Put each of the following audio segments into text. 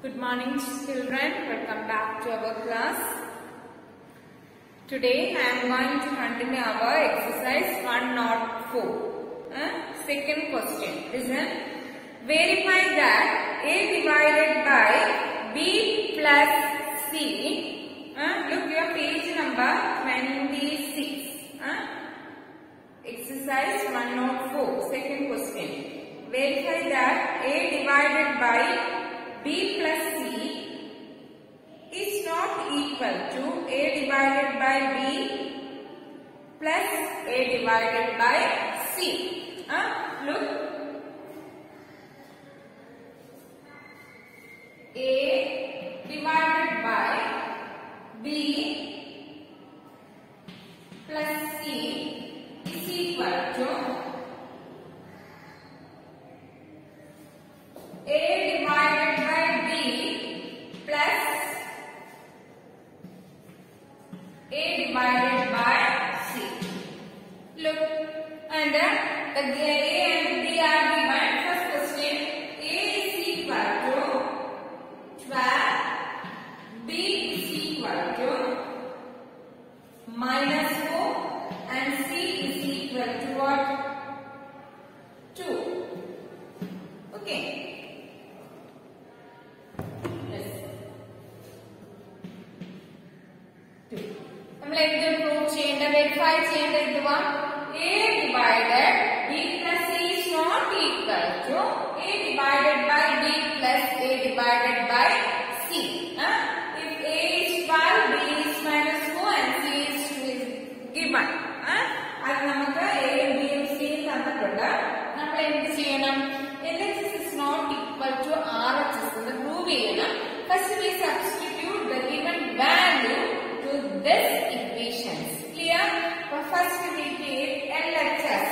Good morning children. Welcome back to our class. Today I am going to continue our exercise 104. Uh, second question. Listen. Verify that A divided by B plus C. Uh, look your page number 26. Uh, exercise 104. Second question. Verify that A divided by B plus C is not equal to A divided by B plus A divided by C. Uh, look. A divided by B plus C is equal to A divided by B plus A divided by C. Look, and uh, the A and B are given. First question, A is equal to 12, B is equal to minus 4 and C is equal to what? 2. Okay. Yes. നമ്മൾ എന്ത് prove ചെയ്യേണ്ട verify ചെയ്യേണ്ട എന്തുവാ A divided B plus A is not equal to A divided by B plus A divided by C if A is 12 B is minus 4 and C is given അത് നമുക്ക് എയും ബിയും സിയും തന്നിട്ടുണ്ട് നമ്മൾ എന്ത് ചെയ്യണം L H S is not equal to R H S എന്ന് പ്രൂവ് ചെയ്യണം first we substitute the given value to this equations. Clear? So first we take LHS.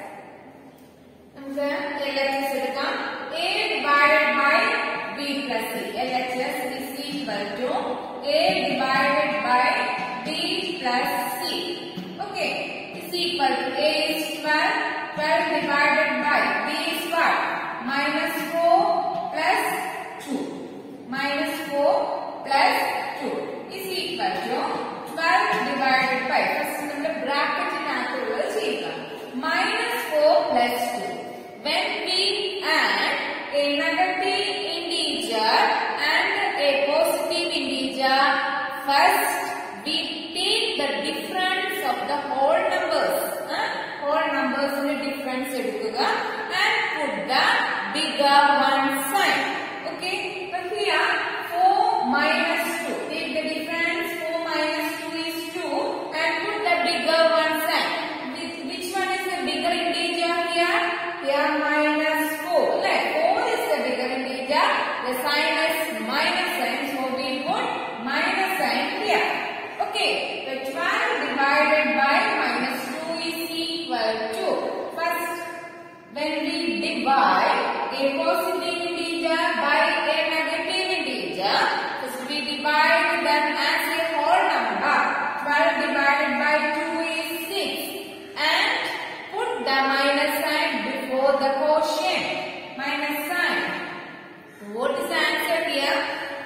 നമുക്ക് LHS എടുക്കാം A divided by B plus C. LHS is equal to A divided by B plus C. Okay. Is equal to A is 12. 12 divided by B is what? Minus 4 plus 2. Minus 4 plus 2 is equal to 12 divided by first നമ്മുടെ ബ്രാക്കറ്റിനകത്തുള്ളത് ചെയ്യുക minus four plus two when we add a negative integer and a positive integer first we take the difference of the whole numbers whole നമ്പേഴ്സിന്റെ difference എടുക്കുക and put the bigger one sign okay here 4 minus 2. Take the difference 4 minus 2 is 2 and put the bigger one sign. Which, which one is the bigger integer here? Here minus 4. Like 4 is the bigger integer. The sign is minus sign. So we put minus sign here. Okay. The 12 divided by minus 2 is equal to first when we divide a positive integer by a negative integer, first we divide them as a whole number. 12 divided by 2 is 6. And put the minus sign before the quotient. Minus sign. What is the answer here?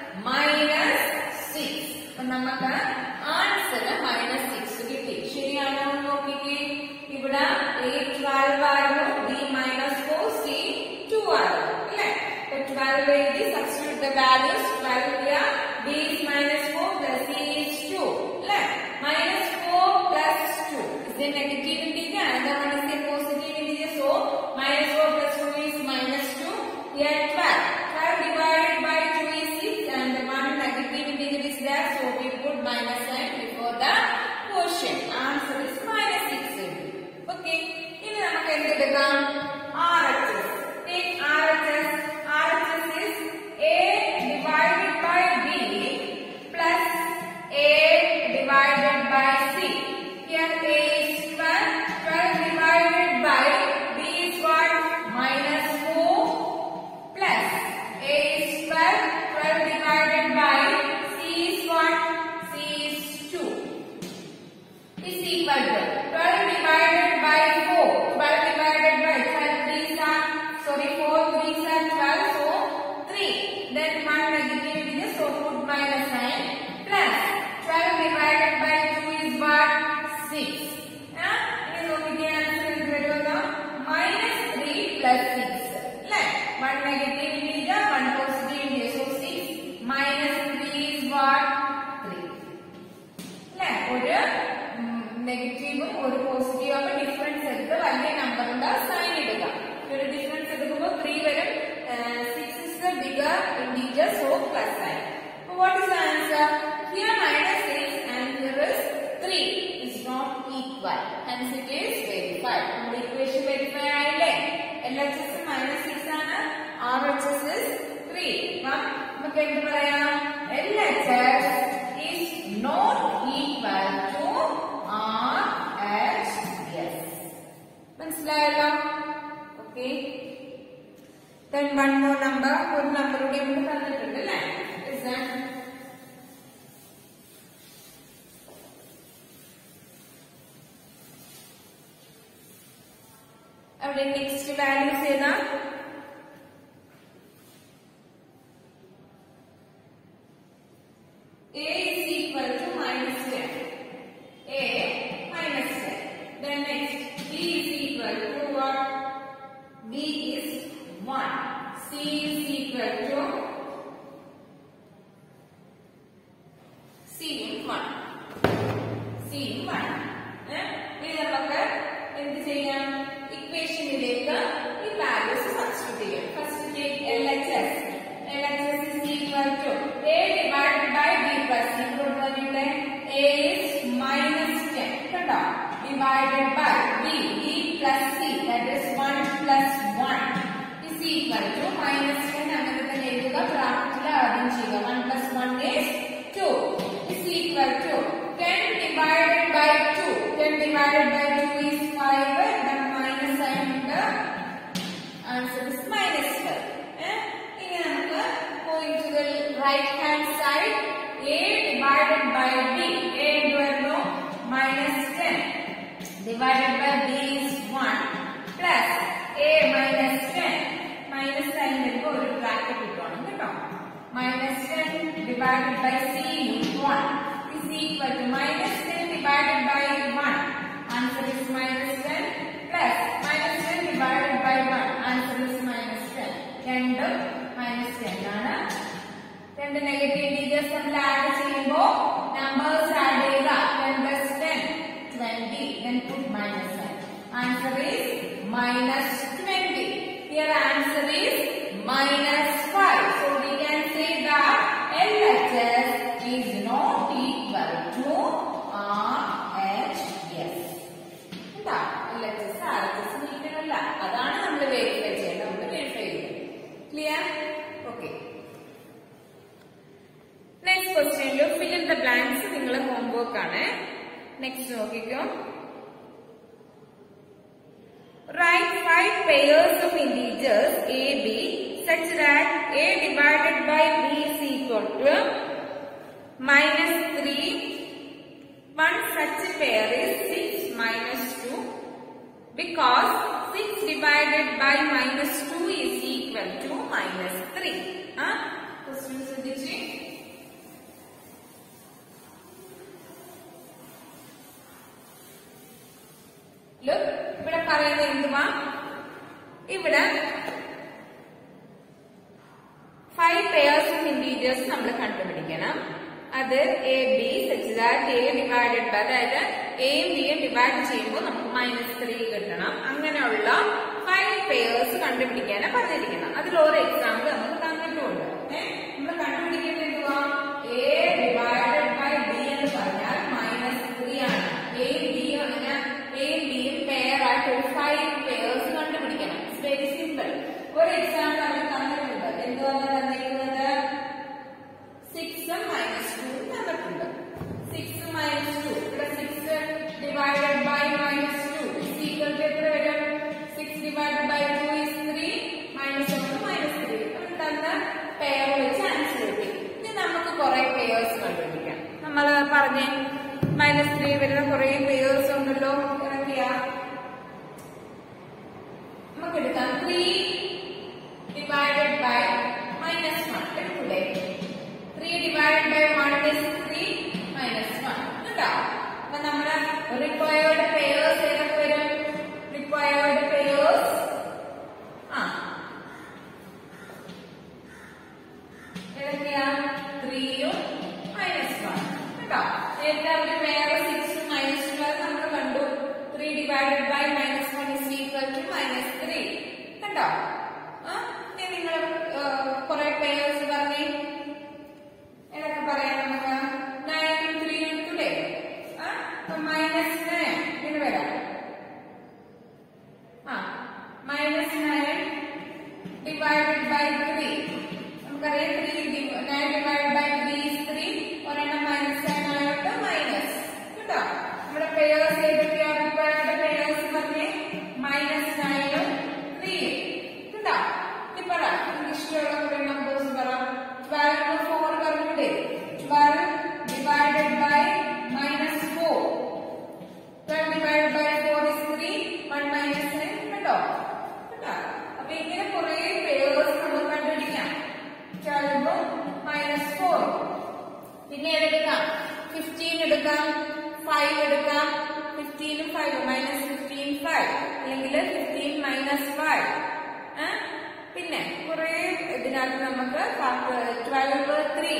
Minus 6. അപ്പൊ നമുക്ക് answer minus six കിട്ടി ശരിയാണോ എന്ന് നോക്കിക്കേ ഇവിടെ A twelve ആയിരുന്നു B minus four C two ആയിരുന്നു അല്ലേ ട്വൽവ് എഴുതി substitute the values twelve here B is minus four plus C is two അല്ലേ minus four plus two is a negative integer another one is a positive integer so minus 4 plus 2 is minus 2 here 12 12 divided by 2 is 6 and the one negative integer is there so we put minus sign before the quotient answer is minus 6 okay ഇനി നമുക്ക് എന്തെടുക്കാം RHS take RHS RHS is A divided by one negative digit, so put minus sign plus 12 divided by 2 is what? 6. ആ, ഇനി നോക്കിക്കേ answer എന്ത് വരുമല്ലോ minus three plus six അല്ലേ one negative integer one positive integer so six minus three is what three അല്ലേ ഒരു നെഗറ്റീവും ഒരു പോസിറ്റീവും ഒക്കെ ഡിഫറൻസ് എടുത്ത് വലിയ നമ്പറിന്റെ സൈൻ ഇടുക ഒരു ഡിഫറൻസ് എടുക്കുമ്പോൾ ത്രീ വരും six is the bigger integer so plus sign what is answer here minus six and here is three is not equal hence it is verified നമ്മുടെ ഇക്വേഷൻ വെരിഫൈ ആയില്ലേ L H S minus six ആണ് R H S is three അപ്പം നമുക്ക് എന്ത് പറയാം L H S is not equal to R H S. മനസ്സിലായല്ലോ okay then one more number ഒരു നമ്പർ കൂടി നമുക്ക് തന്നിട്ടുണ്ട് അല്ലേ is that അവിടെ നെക്സ്റ്റ് വാല്യൂസ് ഏതാ A is equal to minus 10. A minus 10. Then next, B is equal to what? B is 1. C is equal to C in 1. C in 1. ഏ? ഇത് നമുക്ക് എന്ത് ചെയ്യാം ഇക്വേഷനിലേക്ക് ഈ വാല്യൂസ് സബ്സ്റ്റിറ്റ്യൂട്ട് ചെയ്യാം first L H S L H S is equal to a divide by B plus c കൊടുത്തതിന്റെ a is minus ten കണ്ടോ divided by b b plus c that is one plus one is equal to minus ten അങ്ങനെ തന്നെ എഴുതുക ബ്രാക്കറ്റിൽ ആദ്യം ചെയ്യുക one plus one is two is equal to ten divided by two ten divided by two is five then minus sign ഉണ്ട് answer is minus five ഇനി നമുക്ക് going to the right hand side a divided by b a എന്ത് വരുന്നു minus ten divided by b is 1 plus a minus 10 minus sign വരുമ്പോൾ ഒരു bracket കിട്ടണം കേട്ടോ minus 10 divided by c is 1 is equal to minus 10 divided by 1 answer is minus 10 plus minus 10 divided by 1 answer is minus 10 രണ്ടും minus 10 ആണ് രണ്ട് negative integers നമ്മൾ add ചെയ്യുമ്പോൾ numbers add ചെയ്യുക 10 plus 10 20 then put minus sign answer is minus 20 here answer is minus 5 so we can say that LHS is not equal to RHS എന്താ LHS RHS നീക്കണമല്ല അതാണ് നമ്മൾ verify ചെയ്യുന്നത് നമ്മൾ verify ചെയ്യുന്നത് clear okay next ക്വസ്റ്റ്യനിൽ fill in the blanks നിങ്ങളെ homework ആണ് next നോക്കിക്കോ Write five pairs of integers a, b such that a divided by b is equal to minus 3. One such pair is 6 minus 2 because 6 divided by minus 2 is equal to minus 3. Huh? Question ശ്രദ്ധിച്ചേ Look, ഇവിടെ പറയുന്നത് എന്തുവാ ഇവിടെ five pairs of interiors നമ്മൾ കണ്ടുപിടിക്കണം അത് a b such that a divided by അതായത് എയും ബിയും ഡിവൈഡ് ചെയ്യുമ്പോൾ നമുക്ക് മൈനസ് ത്രീ കിട്ടണം അങ്ങനെയുള്ള ഫൈവ് പെയർസ് കണ്ടുപിടിക്കാനാണ് പറഞ്ഞിരിക്കുന്നത് അതിൽ ഒരു എക്സാമ്പിൾ നമുക്ക് തന്നിട്ടുമുണ്ട് നമ്മൾ കണ്ടുപിടിക്കേണ്ടത് എന്തുവാ എ ഡിവൈഡഡ് ബൈ ബി എന്ന് പറഞ്ഞാൽ മൈനസ് ത്രീ ആണ് എയും ബിയും അങ്ങനെ എയും ബിയും പെയർ ആയിട്ട് ഒരു ഫൈവ് പെയർസ് കണ്ടുപിടിക്കണം ഇറ്റ്സ് വെരി സിമ്പിൾ ഒരു എക്സാമ്പിൾ അവർ തന്നിട്ടുണ്ട് എന്തുവാണ് തന്നിരിക്കുന്നത് സിക്സ് മൈനസ് ടു തന്നിട്ടുണ്ട് സിക്സ് മൈനസ് ടു ഇവിടെ six divided by minus two equal to എത്ര വരും six divided by two is three minus ഒന്ന് മൈനസ് ത്രീ തന്ന പെയർ വെച്ച് ആൻസർ കിട്ടി ഇനി നമുക്ക് കുറെ പെയേഴ്സ് കണ്ടുപിടിക്കാം നമ്മൾ പറഞ്ഞ മൈനസ് ത്രീ വരുന്ന കുറെ പെയേഴ്സ് ഉണ്ടല്ലോ ഏതൊക്കെയാ നമുക്ക് എടുക്കാം three divided by minus one എടുക്കൂടെ ഏതൊക്കെയാ ത്രീയും മൈനസ് വൺ കേട്ടോ നേരത്തെ അവര് വേറെ സിക്സും മൈനസ് ട്വൽവ് നമ്മൾ കണ്ടു three divided by minus one is equal to minus three കണ്ടോ ആ ഇനി നിങ്ങൾ കുറെ പേയേഴ്സ് പറഞ്ഞേ ഏതൊക്കെ പറയാം നമുക്ക് നയനും ത്രീ എടുത്തൂടെ ആ മൈനസ് നയൻ ഇതിന് വരാം ആ minus nine divided by three നമുക്കറിയാം three nine divide by three is three ഒരെണ്ണം മൈനസ് നയൻ ആയിട്ട് മൈനസ് കേട്ടോ നമ്മുടെ പേയേഴ്സ് ഏതൊക്കെയാണ് ഇപ്പോഴത്തെ പേയേഴ്സ് പറഞ്ഞേ മൈനസ് നയനും ത്രീയും കേട്ടോ ഇനി പറ നിങ്ങൾക്ക് ഇഷ്ടമുള്ള കുറെ നമ്പേഴ്സ് പറ ട്വൽവ് ഫോർ പറഞ്ഞൂടെ twelve divided by minus four 12 divided by 4 is 3, 1 minus 9, കേട്ടോ? കേട്ടോ? അപ്പൊ ഇങ്ങനെ കുറേ പേഴ്സ് നമ്മൾ കണ്ടുപിടിക്കാം. 12 minus 4. പിന്നെ ഏതെടുക്കാം? 15 എടുക്കാം, 5 എടുക്കാം, 15 ഉം 5 ഉം, minus 15, 5. അല്ലെങ്കിൽ 15 minus 5. ഏ? പിന്നെ കുറേ ഇതിനകത്ത് നമുക്ക് 12, 3,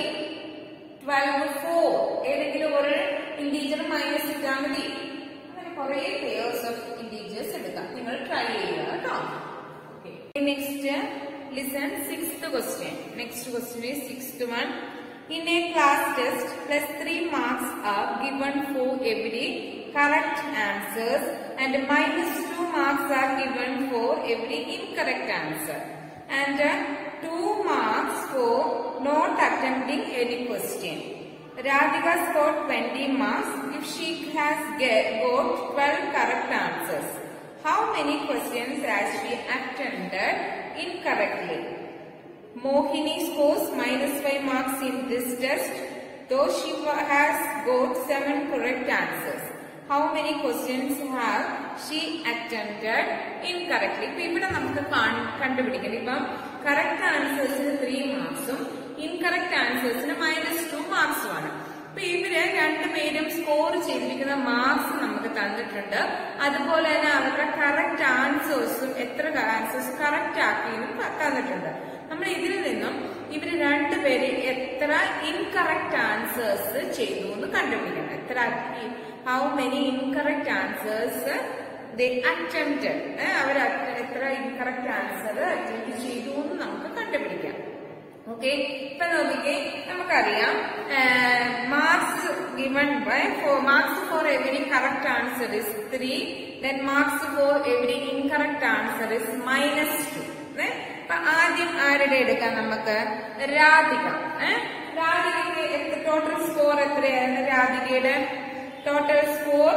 12, 4. ഏതെങ്കിലും ഒരു ഇന്റീജർ മൈനസ് ഇട്ടാൽ മതി അങ്ങനെ കുറെ പേയേഴ്സ് ഓഫ് ഇന്റീജേഴ്സ് എടുക്കാം നിങ്ങൾ ട്രൈ ചെയ്യുക കേട്ടോ next listen sixth question next question is sixth one In a class test, plus 3 marks are given for every correct answers and minus 2 marks are given for every incorrect answer and uh, 2 marks for not attempting any question. Radhika scored 20 marks if she has get, got 12 correct answers. How many questions has she attended incorrectly? Mohini scores minus 5 marks in this test, though she wa- has got 7 correct answers. How many questions have she attended incorrectly? ഇപ്പൊ ഇവിടെ നമുക്ക് കാണ്- കണ്ടുപിടിക്കണം ഇപ്പം correct ആൻസേഴ്സിന് three മാർക്സും incorrect ആൻസേഴ്സിന് minus two മാർക്സും ആണ് അപ്പൊ ഇവര് രണ്ടുപേരും സ്കോർ ചെയ്തിരിക്കുന്ന മാർക്സ് നമുക്ക് തന്നിട്ടുണ്ട് അതുപോലെ തന്നെ അവരുടെ കറക്റ്റ് ആൻസേഴ്സും എത്ര ആൻസേഴ്സ് കറക്റ്റ് ആക്കിയതും തന്നിട്ടുണ്ട് നമ്മൾ ഇതിൽ നിന്നും ഇവര് രണ്ടുപേര് എത്ര ഇൻകറക്റ്റ് ആൻസേഴ്സ് ചെയ്തു എന്ന് കണ്ടുപിടിക്കണം എത്ര how many incorrect answers they attempted അവർ എത്ര ഇൻകറക്റ്റ് ആൻസർ അറ്റംപ്റ്റ് ചെയ്തു എന്ന് നമുക്ക് കണ്ടുപിടിക്കാം ഓക്കെ ഇപ്പൊ നോക്കിക്കേ നമുക്കറിയാം marks given by four marks for every correct answer is three then marks for every incorrect answer is minus two അപ്പൊ ആദ്യം ആരുടെ എടുക്കാം നമുക്ക് രാധിക ഏ? രാധികയ്ക്ക് എത്ര ടോട്ടൽ സ്കോർ എത്രയായിരുന്നു രാധികയുടെ ടോട്ടൽ സ്കോർ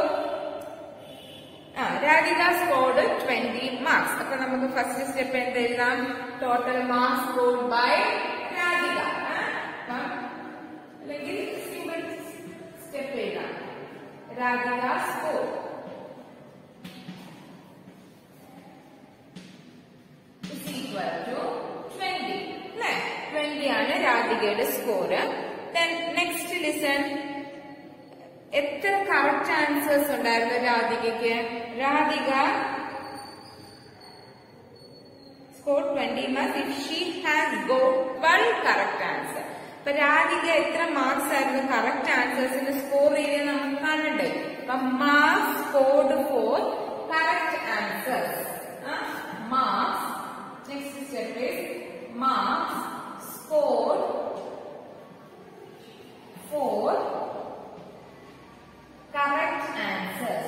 ആ രാധിക സ്കോർഡ് ട്വന്റി മാർക്സ് അപ്പൊ നമുക്ക് ഫസ്റ്റ് സ്റ്റെപ്പ് എന്ത് എഴുതാം total marks scored by Radhika ആ? ആ? അല്ലെങ്കിൽ സിംഗിൾ സ്റ്റെപ്പ് എഴുതാം Radhika score is equal to 20 അല്ലേ 20 ആണ് രാധികയുടെ സ്കോർ then next listen എത്ര കറക്റ്റ് ആൻസേഴ്സ് ഉണ്ടായിരുന്നു രാധികയ്ക്ക് Radhika score twenty marks if she has go twelve correct answer അപ്പൊ രാധിക എത്ര മാർക്സ് ആയിരുന്നു കറക്റ്റ് ആൻസേഴ്സിന് സ്കോർ ചെയ്ത് നമുക്ക് കാണണ്ടേ അപ്പൊ marks scored for correct answers marks next step is marks scored for correct answers.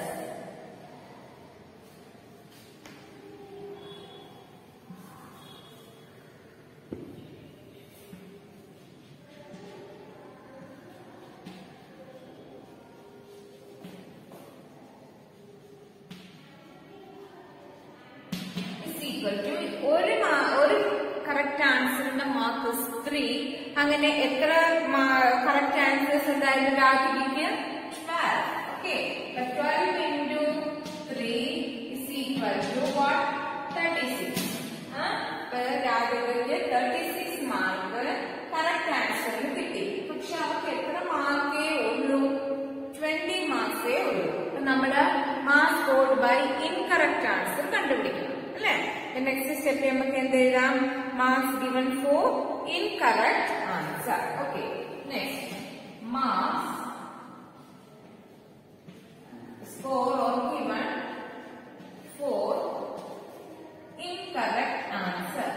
is equal to ഒരു മാ- ഒരു കറക്റ്റ് ആൻസറിന്റെ മാർക്ക് ത്രീ അങ്ങനെ എത്ര കറക്റ്റ് ആൻസേഴ്സ് ഉണ്ടായിരുന്നു രാധികയ്ക്ക് twelve okay twelve into three is equal to what thirty six അപ്പൊ രാധികയ്ക്ക് തേർട്ടി സിക്സ് മാർക്ക് കറക്റ്റ് ആൻസറിന് കിട്ടി പക്ഷെ അവർക്ക് എത്ര മാർക്കേ ഉള്ളൂ ട്വന്റി മാർക്സേ ഉള്ളൂ അപ്പൊ നമ്മുടെ mark scored by incorrect answer കണ്ടുപിടിക്കണം അല്ലേ നെക്സ്റ്റ് സ്റ്റെപ്പ് നമുക്ക് എന്ത് എഴുതാം marks given for incorrect answer. Okay. Next, marks score or given for incorrect answer.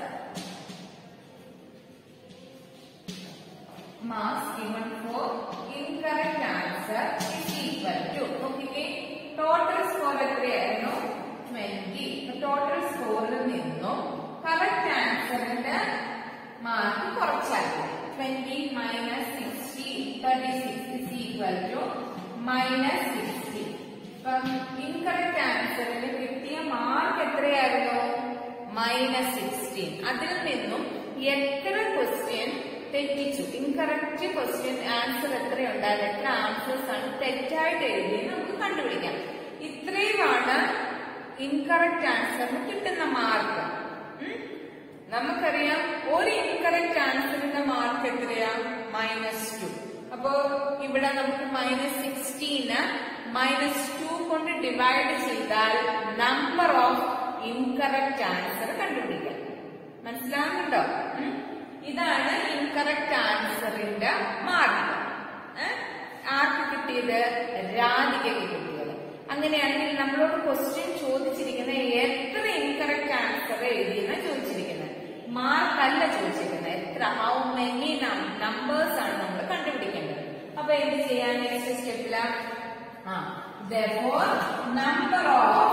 Marks given for incorrect answer is equal to നോക്കിക്കേ ടോട്ടൽ സ്കോർ എത്രയായിരുന്നു twenty total സ്കോറിൽ നിന്നും correct ആൻസറിന്റെ മാർക്ക് കുറച്ചായിരുന്നു twenty minus sixty thirty six is equal to minus sixty ഇപ്പം incorrect ആൻസറിന് കിട്ടിയ mark എത്രയായിരുന്നു മൈനസ് സിക്സ്റ്റീൻ അതിൽ നിന്നും എത്ര ക്വസ്റ്റ്യൻ തെറ്റിച്ചു ഇൻകറക്റ്റ് ക്വസ്റ്റ്യൻ ആൻസർ എത്രയുണ്ടായിരുന്നു എത്ര ആൻസേഴ്സ് ആണ് തെറ്റായിട്ട് എഴുതിയെന്ന് നമുക്ക് കണ്ടുപിടിക്കാം ഇത്രയുമാണ് ഇൻകറക്റ്റ് ആൻസറിന് കിട്ടുന്ന മാർക്ക് നമുക്കറിയാം ഒരു ഇൻകറക്റ്റ് ആൻസറിന്റെ മാർക്ക് എത്രയാ മൈനസ് ടു അപ്പോ ഇവിടെ നമുക്ക് മൈനസ് സിക്സ്റ്റീന് മൈനസ് ടു കൊണ്ട് ഡിവൈഡ് ചെയ്താൽ നമ്പർ ഓഫ് ഇൻകറക്റ്റ് ആൻസർ കണ്ടുപിടിക്കാം മനസ്സിലാവുന്നുണ്ടോ ഉം? ഇതാണ് ഇൻകറക്റ്റ് ആൻസറിന്റെ മാർക്ക് ആർക്ക് കിട്ടിയത് രാധികയ്ക്ക് കിട്ടിയത് അങ്ങനെയാണെങ്കിൽ നമ്മളോട് ക്വസ്റ്റ്യൻ ചോദിച്ചിരിക്കുന്നത് എത്ര ഇൻകറക്റ്റ് ആൻസർ എഴുതിയെന്ന് ചോദിച്ചിരിക്കുന്നത് മാർക്ക് അല്ല ചോദിച്ചിരിക്കുന്നത് എത്ര ഹൗ മെനി നമ്പേഴ്സ് ആണ് നമ്മൾ കണ്ടുപിടിക്കേണ്ടത് അപ്പൊ എന്ത് ചെയ്യാൻ നെക്സ്റ്റ് സ്റ്റെപ്പില് ആ therefore number of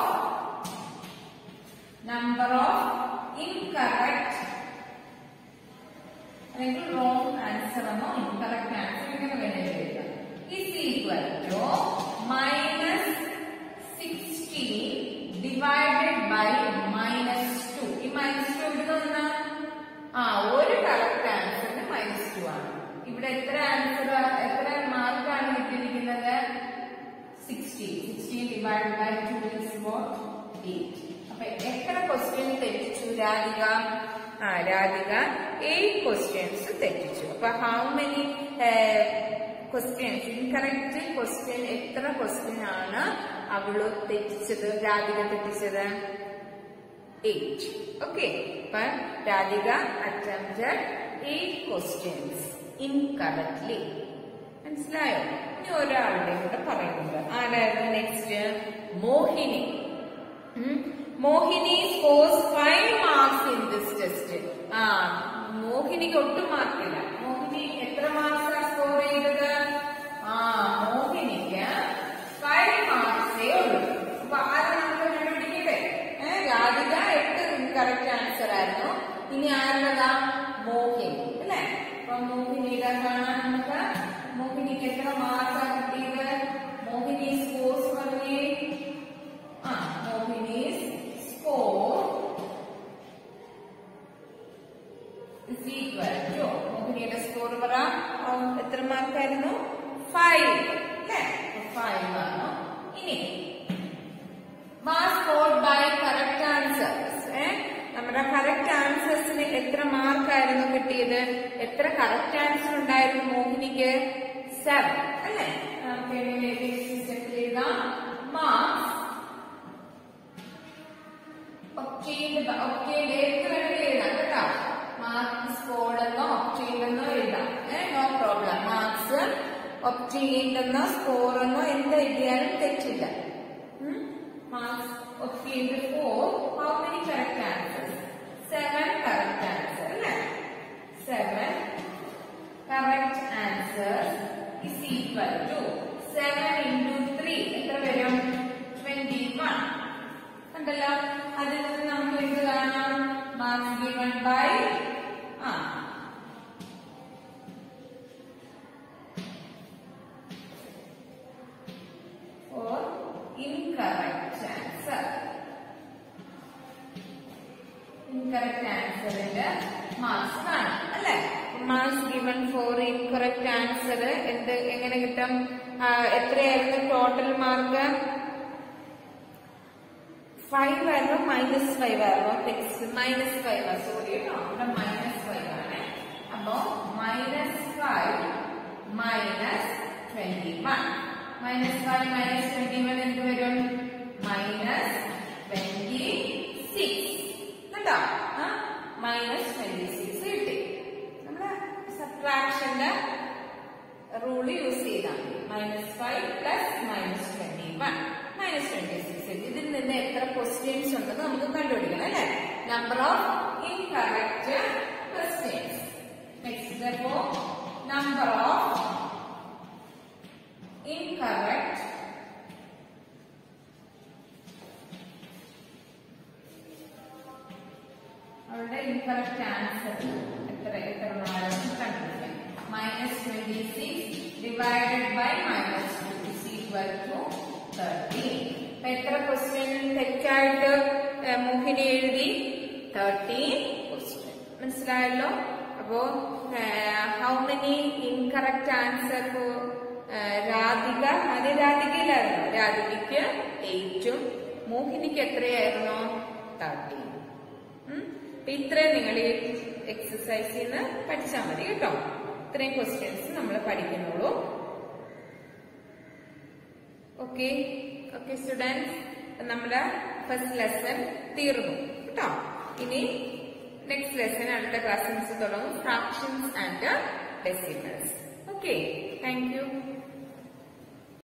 number of incorrect അല്ലെങ്കിൽ റോങ് ആൻസർ എന്നോ ഇൻകറക്റ്റ് ആൻസർ ഇങ്ങനെ വേണമെങ്കിൽ എഴുതാം is equal to minus sixteen divided by minus two ഈ മൈനസ് ടു ഇവിടെ നിന്ന് ആ ഒരു കറക്റ്റ് ആൻസറിന് മൈനസ് ടു ആണ് ഇവിടെ എത്ര ആൻസർ എത്ര മാർക്കാണ് കിട്ടിയിരിക്കുന്നത് sixteen sixteen divide by two is what eight അപ്പൊ എത്ര ക്വസ്റ്റ്യൻ തെറ്റിച്ചു രാധിക ആ രാധിക എയ്റ്റ് ക്വസ്റ്റ്യൻസ് തെറ്റിച്ചു അപ്പൊ how many questions incorrect question എത്ര ക്വസ്റ്റ്യൻ ആണ് അവള് തെറ്റിച്ചത് രാധിക തെറ്റിച്ചത് എയ്റ്റ് ഓക്കെ അപ്പൊ Radhika attempted eight questions incorrectly മനസ്സിലായോ ഇനി ഒരാളുടെ കൂടെ പറയുന്നുണ്ട് ആരായിരുന്നു നെക്സ്റ്റ് മോഹിനി ഉം. Mohini scores five marks in this test ആ മോഹിനിക്ക് ഒട്ടും മാർക്കില്ല മോഹിനി എത്ര മാർക്സാ സ്കോർ ചെയ്തത് ആ മോഹിനിക്ക് ഫൈവ് മാർക്സേ ഉള്ളൂ അപ്പൊ ആരെ നമുക്ക് കണ്ടുപിടിക്കട്ടെ ഏഹ് രാധിക എട്ട് കറക്റ്റ് ആൻസർ ആയിരുന്നു ഇനി ആരുള്ളതാ മോഹിനി അല്ലേ അപ്പൊ മോഹിനിയുടെ കാണാൻ നമുക്ക് മോഹിനിക്ക് എത്ര മാർക്കാ കിട്ടിയത് മോഹിനി സ്കോർസ് പറഞ്ഞേ ആ Mohini's score is equal to മോഹിനിയുടെ സ്കോർ പറ ആ, എത്ര മാർക്കായിരുന്നു ഫൈവ് അല്ലേ ഫൈവ് ആണ് ഇനി mark scored by correct answers നമ്മുടെ കറക്റ്റ് ആൻസേഴ്സിന് എത്ര മാർക്കായിരുന്നു കിട്ടിയത് എത്ര കറക്റ്റ് ആൻസർ ഉണ്ടായിരുന്നു മോഹിനിക്ക് സെവൻ അല്ലേ നമുക്ക് എങ്ങനെ സ്റ്റെപ്പിൽ എഴുതാം മാർക്സ് ഒപ്റ്റെയിൻഡ് ഒപ്റ്റെയിൻഡ് എത്ര വേണമെങ്കിൽ എഴുതാം കേട്ടോ മാർക്ക് സ്കോർഡ് എന്നോ ഒപ്റ്റെയിൻഡ് എന്നോ എഴുതാം നോ പ്രോബ്ലം മാർക്സ് ഒപ്റ്റെയിൻഡ് എന്നോ സ്കോർ എന്നോ എന്ത് എഴുതിയാലും തെറ്റില്ല marks obtained for how many correct answers seven correct answer അല്ലേ seven correct answer is equal to seven into three എത്ര വരും ട്വന്റി വൺ ഉണ്ടല്ലോ അതിൽ നിന്ന് നമുക്ക് എന്ത് കാണാം മാർക്സ് ഗിവൺ ബൈ ആ ഫോർ ഇൻകറക്റ്റ് ആൻസർ ഇൻകറക്റ്റ് ആൻസറിന്റെ മാർക്സ് കാണാം അല്ലെ marks given for incorrect answer എന്ത് എങ്ങനെ കിട്ടും ആ, എത്രയായിരുന്നു ടോട്ടൽ മാർക്ക് ഫൈവ് ആയിരുന്നു മൈനസ് ഫൈവ് ആയിരുന്നു ടെക്സ്റ്റ് മൈനസ് ഫൈവ് ആ സോറി കേട്ടോ ഇവിടെ മൈനസ് ഫൈവ് ആണ് അപ്പോ minus five minus twenty one minus five minus twenty one എന്ത് വരും മൈനസ് ട്വന്റി സിക്സ് കേട്ടോ മൈനസ് ട്വന്റി സിക്സ് കിട്ടി നമ്മുടെ സബ്ട്രാക്ഷൻ സബ്ട്രാക്ഷന്റെ റൂൾ യൂസ് ചെയ്താൽ minus five plus minus twenty one minus twenty six ഇതിൽ നിന്ന് എത്ര ക്വസ്റ്റ്യൻസ് ഉണ്ടെന്ന് നമുക്ക് കണ്ടുപിടിക്കണം അല്ലെ number of incorrect questions next അപ്പോ നമ്പർ ഓഫ് ഇൻകറക്റ്റ് അവരുടെ ഇൻകറക്റ്റ് ആൻസർ എത്ര എത്ര നാലെന്ന് കണ്ടുപിടിക്കാം minus twenty six divided by minus two is equal to thirty അപ്പൊ എത്ര ക്വസ്റ്റ്യൻ തെറ്റായിട്ട് ഏഹ്, മോഹിനി എഴുതി തേർട്ടീൻ ക്വസ്റ്റ്യൻ മനസ്സിലായല്ലോ അപ്പോ how many incorrect answer Radhika അത് രാധികയിലായിരുന്നു രാധികയ്ക്ക് എയ്റ്റും മോഹിനിക്ക് എത്രയായിരുന്നു തേർട്ടീൻ ഉം. അപ്പൊ ഇത്രയും നിങ്ങൾ ഈ എക്സസൈസിൽ നിന്ന് പഠിച്ചാൽ മതി കേട്ടോ ഇത്രയും ക്വസ്റ്റ്യൻസ് നമ്മൾ പഠിക്കുന്നുള്ളൂ ഓക്കെ ഓക്കെ സ്റ്റുഡൻസ് നമ്മുടെ ഫസ്റ്റ് ലെസൺ തീർന്നു കേട്ടോ ഇനി നെക്സ്റ്റ് ലെസൺ അടുത്ത ക്ലാസ്സിൽ തുടങ്ങും fractions and decimals okay thank U